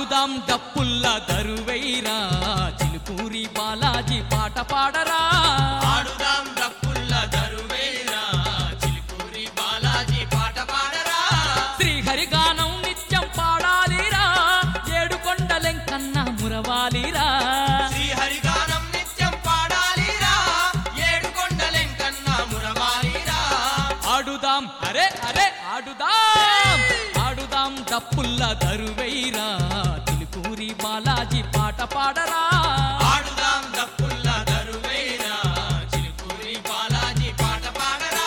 ఆడుదాం డప్పుల్ల దరువైరా చిలుకూరి బాలాజీ పాట పాడరా ఆడుదాం డప్పుల్ల దరువేరా చిలుకూరి బాలాజీ పాట పాడరా శ్రీహరి గానం నిత్యం పాడాలిరా ఏడు కొండలెంకన్న మురవాలిరా శ్రీహరిగానం నిత్యం పాడాలిరా ఏడు కొండలెంకన్నా మురవాలిరా ఆడుదాం అరే అరే ఆడుదాం ఆడుదాం డప్పుల్ల దరువైరా చిలుకూరి బాలాజీ పాట పాడరా ఆడుదాం డప్పుల్ల దరువేరా చిలుకూరి బాలాజీ పాట పాడరా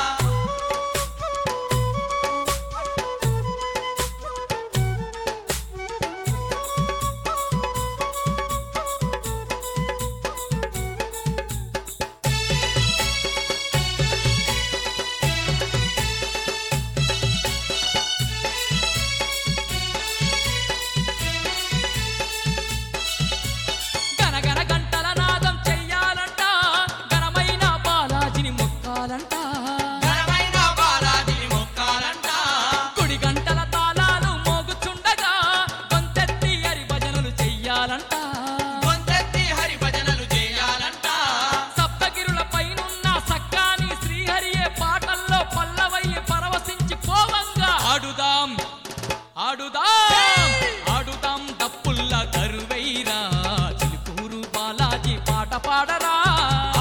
గనగన గంటల నాదం చెయ్యాలంట ఘనమైన బాలాజీని మొక్కాలంట ఘనమైన బాలాజీని మొక్కాలంట కుడి గంటల తాళాలు మోగుచుండగా గొంతెత్తి హరి భజనలు చెయ్యాలంట కొంతెత్తి హరి భజనలు చేయాలంట సప్తగిరుల పైనున్న సక్కాని శ్రీహరియే పాటల్లో పల్లవయ్యి పరవశించి పోవంగా ఆడుదాం ఆడుదాం ఆడుదాం డప్పుల్ల దరువైరా చిలుకూరు బాలాజీ పాట పాడరా